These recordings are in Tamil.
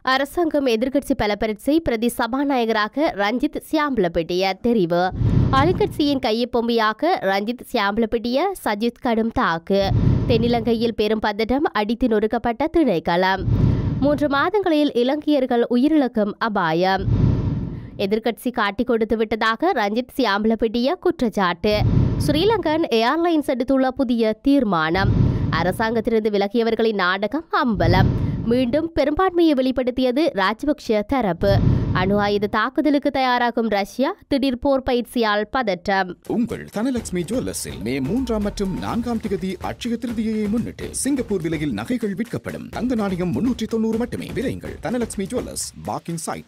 அரசாங்கம் எதிர்க்கட்சி பலப்பரட்சி பிரதி சபாநாயகராக ரஞ்சித் சியாம்பலப்பட்டிய தெரிவு ஆளுங்கட்சியின் கையொப்பமையாக ரஞ்சித் சியாம்பலப்பட்டிய சஜித் கடும் தாக்கு தென்னிலங்கையில் பெரும் பதட்டம் அடித்து நொறுக்கப்பட்ட திணைக்களம் மூன்று மாதங்களில் இலங்கையர்கள் உயிரிழக்கும் அபாயம் எதிர்க்கட்சி காட்டிக் கொடுத்து விட்டதாக ரஞ்சித் சியாம்பலப்பட்டிய குற்றச்சாட்டு ஸ்ரீலங்கன் ஏர்லைன்ஸ் எடுத்துள்ள புதிய தீர்மானம் அரசாங்கத்திலிருந்து விலகியவர்களின் நாடகம் அம்பலம் மீண்டும் பெரும்பான்மையை வெளிப்படுத்தியது ராஜபக்ஷ தரப்பு அணு ஆயுத தாக்குதலுக்கு தயாராகும் ரஷ்யா திடீர் போர் பயிற்சியால் பதற்றம் உங்கள் தனலட்சுமி ஜுவல்லர்ஸில் மே மூன்றாம் மற்றும் நான்காம் திகதி அட்சய திருதியை முன்னிட்டு சிங்கப்பூர் விலையில் நகைகள் விற்கப்படும் தங்க நாணயம் முன்னூற்றி தொண்ணூறு மட்டுமே விலையுங்கள் Dhanalakshmi jewellers packing side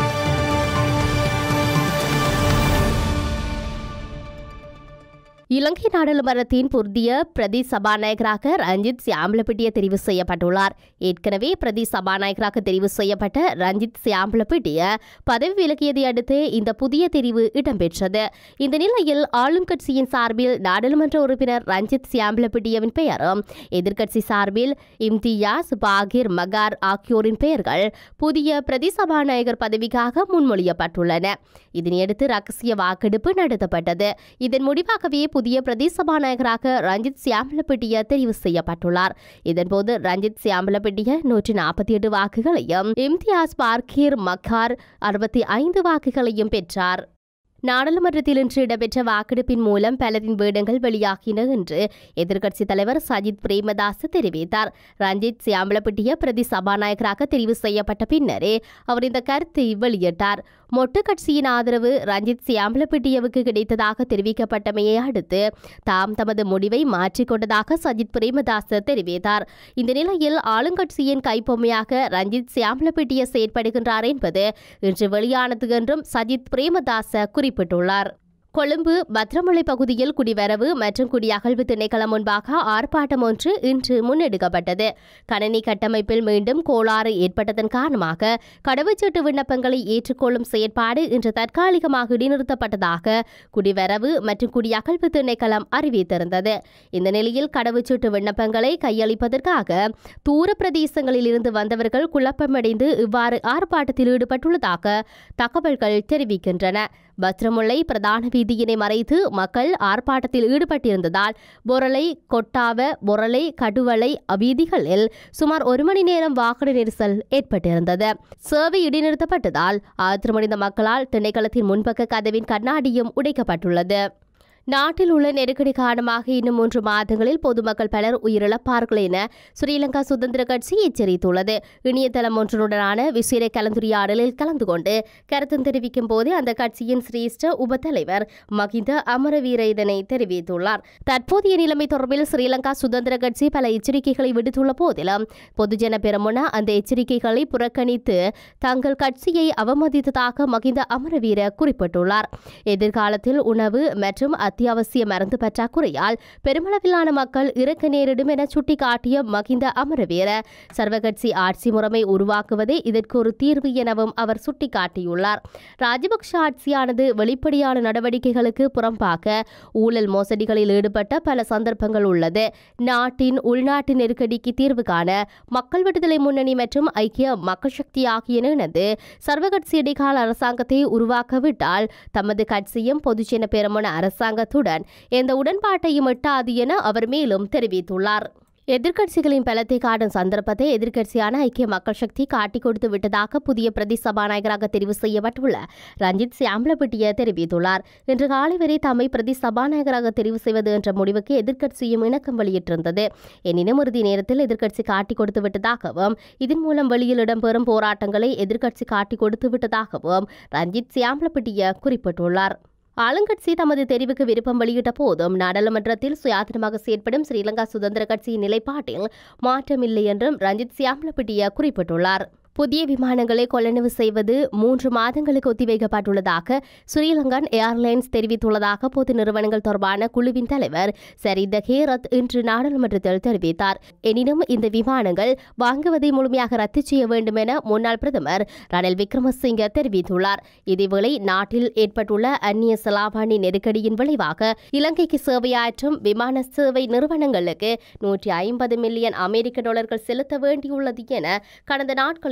Ilangai நாடாளுமன்றத்தின் புதிய பிரதி சபாநாயகராக ரஞ்சித் சியாம்பலப்பிட்டிய தெரிவு செய்யப்பட்டுள்ளார் ஏற்கனவே பிரதி சபாநாயகராக தெரிவு செய்யப்பட்ட ரஞ்சித் சியாம்பலப்பிட்டிய பதவி விலகியதை அடுத்து இந்த புதிய தெரிவு இடம்பெற்றது இந்த நிலையில் ஆளும் கட்சியின் சார்பில் நாடாளுமன்ற உறுப்பினர் ரஞ்சித் சியாம்பலப்பிட்டியவின் பெயரும் எதிர்க்கட்சி சார்பில் இம்தியாஸ் பாகிர் மகார் ஆகியோரின் பெயர்கள் புதிய பிரதி சபாநாயகர் பதவிக்காக முன்மொழியப்பட்டுள்ளன இதனையடுத்து ரகசிய வாக்கெடுப்பு நடத்தப்பட்டது இதன் முடிவாகவே புதிய பிரதி சபாநாயகராக ரஞ்சித் சியாம்பலப்பட்டிய தெரிவு செய்யப்பட்டுள்ளார் இதன்போது ரஞ்சித் சியாம்பலப்பட்டிய நூற்றி நாற்பத்தி எட்டு வாக்குகளையும் இம்தியாஸ் பார்கீர் மக்கார் அறுபத்தி ஐந்து வாக்குகளையும் பெற்றார் நாடாளுமன்றத்தில் இன்று இடம்பெற்ற வாக்கெடுப்பின் மூலம் பலரின் வேடங்கள் வெளியாகின என்று எதிர்க்கட்சித் தலைவர் சஜித் பிரேமதாஸ் தெரிவித்தார் ரஞ்சித் சியாம்பலப்பட்டிய பிரதி சபாநாயகராக தெரிவு செய்யப்பட்ட பின்னரே அவர் இந்த கருத்தை வெளியிட்டார் மொட்டு கட்சியின் ஆதரவு ரஞ்சித் சியாம்பலப்பட்டியவுக்கு கிடைத்ததாக தெரிவிக்கப்பட்டமையை அடுத்து தாம் தமது முடிவை மாற்றிக்கொண்டதாக சஜித் பிரேமதாஸ் தெரிவித்தார் இந்த நிலையில் ஆளுங்கட்சியின் கைப்பொம்மையாக ரஞ்சித் சியாம்பலப்பட்டிய செயற்படுகின்றார் என்பது இன்று வெளியானது என்றும் சஜித் பிரேமதாச குறிப்பிட்டுள்ளார் கொழும்பு பத்ரமுலை பகுதியில் குடிவரவு மற்றும் குடியகழ்வு திணைக்களம் முன்பாக ஆர்ப்பாட்டம் ஒன்று இன்று முன்னெடுக்கப்பட்டது கணனி கட்டமைப்பில் மீண்டும் கோளாறு ஏற்பட்டதன் காரணமாக கடவுச்சீட்டு விண்ணப்பங்களை ஏற்றுக்கொள்ளும் செயற்பாடு இன்று தற்காலிகமாக இடைநிறுத்தப்பட்டதாக குடிவரவு மற்றும் குடியகழ்வு திணைக்களம் அறிவித்திருந்தது இந்த நிலையில் கடவுச்சீட்டு விண்ணப்பங்களை கையளிப்பதற்காக தூர பிரதேசங்களில் இருந்து வந்தவர்கள் குழப்பமடைந்து இவ்வாறு ஆர்ப்பாட்டத்தில் ஈடுபட்டுள்ளதாக தகவல்கள் தெரிவிக்கின்றன பத்ரமுல்லை பிரதான வீதியினை மறைத்து மக்கள் ஆர்ப்பாட்டத்தில் ஈடுபட்டிருந்ததால் பொரளை கொட்டாவ பொரளை கடுவளை வீதிகளில் சுமார் ஒரு மணி நேரம் வாகன நெரிசல் ஏற்பட்டிருந்தது சேவை இடைநிறுத்தப்பட்டதால் ஆத்திரமடைந்த மக்களால் திணைக்களத்தின் முன்பக்க கதவின் கண்ணாடியும் உடைக்கப்பட்டுள்ளது நாட்டில் உள்ள நெருக்கடி காரணமாக இன்னும் மூன்று மாதங்களில் பொதுமக்கள் பலர் உயிரிழப்பார்கள் என ஸ்ரீலங்கா சுதந்திர கட்சி எச்சரித்துள்ளது இணையதளம் ஒன்றுடனான விசேட கலந்துரையாடலில் கலந்து கொண்டு கருத்து தெரிவிக்கும் போது அந்த கட்சியின் சிரேஷ்ட உபத்தலைவர் மகிந்த அமரவீர இதனை தெரிவித்துள்ளார் தற்போதைய நிலைமை தொடர்பில் ஸ்ரீலங்கா சுதந்திர கட்சி பல எச்சரிக்கைகளை விடுத்துள்ள போதிலும் பொதுஜன பெருமுன அந்த எச்சரிக்கைகளை புறக்கணித்து தங்கள் கட்சியை அவமதித்ததாக மகிந்த அமரவீர குறிப்பிட்டுள்ளார் எதிர்காலத்தில் உணவு மற்றும் அத்தியாவசிய மருந்து பற்றாக்குறையால் பெருமளவிலான மக்கள் இறக்க நேரிடும் என சுட்டிக்காட்டிய மகிந்த அமரவீர சர்வகட்சி ஆட்சி முறைமை உருவாக்குவதே இதற்கு ஒரு தீர்வு எனவும் அவர் சுட்டிக்காட்டியுள்ளார் ராஜபக்ஷ ஆட்சியானது வெளிப்படையான நடவடிக்கைகளுக்கு புறம்பாக ஊழல் மோசடிகளில் ஈடுபட்ட பல சந்தர்ப்பங்கள் உள்ளது நாட்டின் உள்நாட்டு நெருக்கடிக்கு தீர்வு காண மக்கள் விடுதலை முன்னணி மற்றும் ஐக்கிய மக்கள் சக்தி ஆகியன இணைந்து சர்வகட்சி இடைக்கால அரசாங்கத்தை உருவாக்கவிட்டால் தமது கட்சியும் பொதுஜன பெருமன அரசாங்கத்துடன் எந்த உடன்பாட்டையும் எட்டாது என அவர் மேலும் தெரிவித்துள்ளார் எதிர்க்கட்சிகளின் பலத்தை காட்டும் சந்தர்ப்பத்தை எதிர்க்கட்சியான ஐக்கிய மக்கள் சக்தி காட்டிக் கொடுத்து விட்டதாக புதிய பிரதி சபாநாயகராக தெரிவு செய்யப்பட்டுள்ள ரஞ்சித் சியாம்பலப்பட்டிய தெரிவித்துள்ளார் இன்று காலை வரை தம்மை பிரதி சபாநாயகராக தெரிவு செய்வது என்ற முடிவுக்கு எதிர்க்கட்சியும் இணக்கம் வெளியிட்டிருந்தது எனினும் இறுதி நேரத்தில் எதிர்க்கட்சி காட்டிக் கொடுத்து விட்டதாகவும் இதன் மூலம் வெளியில் இடம்பெறும் போராட்டங்களை எதிர்க்கட்சி காட்டிக் கொடுத்து விட்டதாகவும் ரஞ்சித் சியாம்பலப்பட்டிய குறிப்பிட்டுள்ளார் ஆளுங்கட்சி தமது தெரிவுக்கு விருப்பம் வெளியிட்ட போதும் நாடாளுமன்றத்தில் சுயாதீனமாக செயற்படும் ஸ்ரீலங்கா சுதந்திர கட்சியின் நிலைப்பாட்டில் மாற்றமில்லை என்றும் ரஞ்சித் சியாம்பலப்பிட்டிய குறிப்பிட்டுள்ளார் புதிய விமானங்களை கொள்ளளவு செய்வது மூன்று மாதங்களுக்கு ஒத்திவைக்கப்பட்டுள்ளதாக ஸ்ரீலங்கன் ஏர்லைன்ஸ் தெரிவித்துள்ளதாக பொது நிறுவனங்கள் தொடர்பான குழுவின் தலைவர் சரித ஹேரத் இன்று நாடாளுமன்றத்தில் தெரிவித்தார் எனினும் இந்த விமானங்கள் வாங்குவதை முழுமையாக ரத்து செய்ய வேண்டும் என முன்னாள் பிரதமர் ரணில் விக்ரமசிங்க தெரிவித்துள்ளார் இதேவேளை நாட்டில் ஏற்பட்டுள்ள அந்நிய செலாவணி நெருக்கடியின் விளைவாக இலங்கைக்கு சேவையாற்றும் விமான சேவை நிறுவனங்களுக்கு நூற்றி ஐம்பது மில்லியன் அமெரிக்க டாலர்கள் செலுத்த வேண்டியுள்ளது என கடந்த நாட்களில்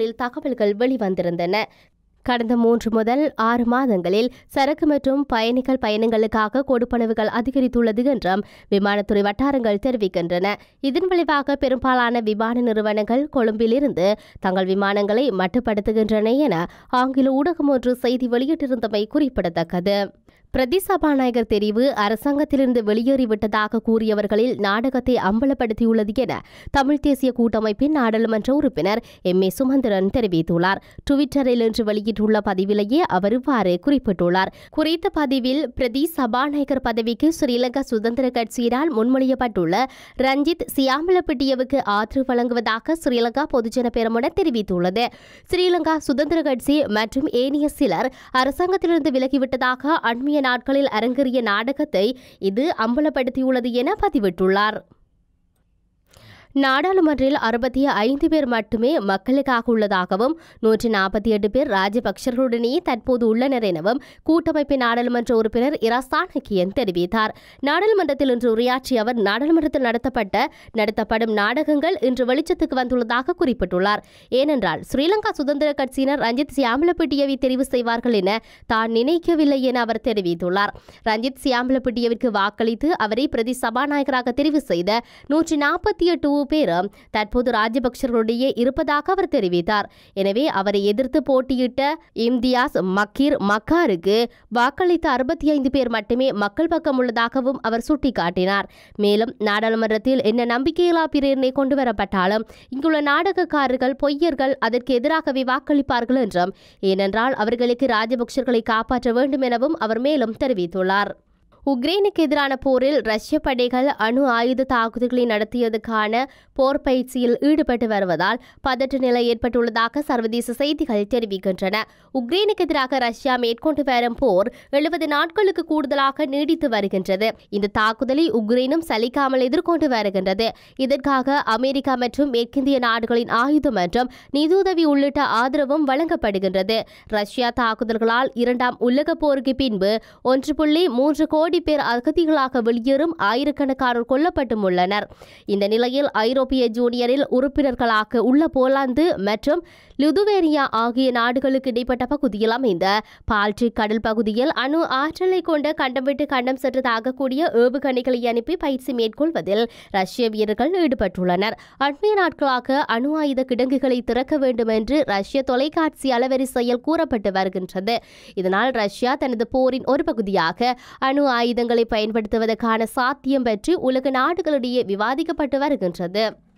நாடுகளில் தகவல்கள் வெளிவந்திருந்தன கடந்த மூன்று முதல் ஆறு மாதங்களில் சரக்கு மற்றும் பயணிகள் பயணங்களுக்காக கொடுப்பனவுகள் அதிகரித்துள்ளது என்றும் விமானத்துறை வட்டாரங்கள் தெரிவிக்கின்றன இதன் விளைவாக பெரும்பாலான விமான நிறுவனங்கள் கொழும்பிலிருந்து தங்கள் விமானங்களை மட்டுப்படுத்துகின்றன என ஆங்கில ஊடகம் ஒன்று செய்தி வெளியிட்டிருந்தமை குறிப்பிடத்தக்கது பிரதி சபாநாயகர் தெரிவு அரசாங்கத்திலிருந்து வெளியேறிவிட்டதாக கூறியவர்களில் நாடகத்தை அம்பலப்படுத்தியுள்ளது என தமிழ் தேசிய கூட்டமைப்பின் நாடாளுமன்ற உறுப்பினர் எம் ஏ சுமந்திரன் தெரிவித்துள்ளார் டுவிட்டரில் இன்று வெளியிட்டுள்ள பதிவிலேயே அவர் இவ்வாறு குறிப்பிட்டுள்ளார் குறித்த பதிவில் பிரதி சபாநாயகர் பதவிக்கு ஸ்ரீலங்கா சுதந்திர கட்சியினால் முன்மொழியப்பட்டுள்ள ரஞ்சித் சியாமலப்பிட்டியவுக்கு ஆதரவு வழங்குவதாக ஸ்ரீலங்கா பொதுஜன பெரமுன தெரிவித்துள்ளது ஸ்ரீலங்கா சுதந்திர கட்சி மற்றும் ஏனைய சிலர் அரசாங்கத்திலிருந்து விலகிவிட்டதாக அண்மைய நாட்களில் அரங்கேறிய நாடகத்தை இது அம்பலப்படுத்தியுள்ளது என பதிவிட்டுள்ளார் நாடாளுமன்றில் அறுபத்தி ஐந்து பேர் மட்டுமே மக்களுக்காக உள்ளதாகவும் நூற்றி நாற்பத்தி எட்டு பேர் ராஜபக்சர்களுடனே தற்போது உள்ளனர் எனவும் கூட்டமைப்பின் நாடாளுமன்ற உறுப்பினர் இரா சாணக்கியன் தெரிவித்தார் நாடாளுமன்றத்தில் இன்று உரையாற்றிய அவர் நாடாளுமன்றத்தில் நடத்தப்பட்ட நடத்தப்படும் நாடகங்கள் இன்று வெளிச்சத்துக்கு வந்துள்ளதாக குறிப்பிட்டுள்ளார் ஏனென்றால் ஸ்ரீலங்கா சுதந்திர கட்சியினர் ரஞ்சித் சியாமலப்பிட்டியவை தெரிவு செய்வார்கள் என தான் நினைக்கவில்லை என அவர் தெரிவித்துள்ளார் ரஞ்சித் சியாமலப்பிட்டியவிற்கு வாக்களித்து அவரை பிரதி சபாநாயகராக தெரிவு செய்த நூற்றி நாற்பத்தி எட்டு பேரும் தற்போது ராஜபக்சர்களுடைய இருப்பதாக அவர் தெரிவித்தார் எனவே அவரை எதிர்த்து போட்டியிட்ட இம்தியாஸ் மக்கீர் மக்காருக்கு வாக்களித்த அறுபத்தி ஐந்து பேர் மட்டுமே மக்கள் பக்கம் உள்ளதாகவும் அவர் சுட்டிக்காட்டினார் மேலும் நாடாளுமன்றத்தில் என்ன நம்பிக்கையில்லா பிரேரணை கொண்டு வரப்பட்டாலும் இங்குள்ள நாடகக்காரர்கள் பொய்யர்கள் அதற்கு எதிராகவே வாக்களிப்பார்கள் என்றும் ஏனென்றால் அவர்களுக்கு ராஜபக்சர்களை காப்பாற்ற வேண்டும் எனவும் அவர் மேலும் தெரிவித்துள்ளார் உக்ரைனுக்கு எதிரான போரில் ரஷ்ய படைகள் அணு ஆயுத தாக்குதல்களை நடத்தியதுக்கான போர் பயிற்சியில் ஈடுபட்டு வருவதால் பதற்ற நிலை ஏற்பட்டுள்ளதாக சர்வதேச செய்திகள் தெரிவிக்கின்றன உக்ரைனுக்கு எதிராக ரஷ்யா மேற்கொண்டு வரும் போர் எழுபது நாட்களுக்கு கூடுதலாக நீடித்து வருகின்றது இந்த தாக்குதலை உக்ரைனும் சலிக்காமல் எதிர்கொண்டு வருகின்றது இதற்காக அமெரிக்கா மற்றும் மேற்கிந்திய நாடுகளின் ஆயுதம் மற்றும் நிதியுதவி உள்ளிட்ட ஆதரவும் வழங்கப்படுகின்றது ரஷ்யா தாக்குதல்களால் இரண்டாம் உலகப் போருக்கு பின்பு ஒன்று புள்ளி மூன்று கோடி பேர் அகதிகளாக வெளியேறும் ஆயிரக்கணக்கானோர் கொல்லப்பட்டும் உள்ளனர் இந்த நிலையில் ஐரோப்பிய ஜூனியரில் உறுப்பினர்களாக உள்ள போலாந்து மற்றும் லுதுவேனியா ஆகிய நாடுகளுக்கு இடைப்பட்ட பகுதியில் அமைந்த பால்டிக் கடல் பகுதியில் அணு ஆற்றலை கொண்ட கண்டம் விட்டு கண்டம் சென்று தாக்கக்கூடிய ஏவுகணைகளை அனுப்பி பயிற்சி மேற்கொள்வதில் ரஷ்ய வீரர்கள் ஈடுபட்டுள்ளனர் அண்மைய நாட்களாக அணு ஆயுத கிடங்குகளை திறக்க வேண்டும் என்று ரஷ்ய தொலைக்காட்சி அலவரிசையில் கூறப்பட்டு வருகின்றது இதனால் ரஷ்யா தனது போரின் ஒரு பகுதியாக அணு ஆயுதங்களை பயன்படுத்துவதற்கான சாத்தியம் பற்றி உலக நாடுகளிடையே விவாதிக்கப்பட்டு வருகின்றது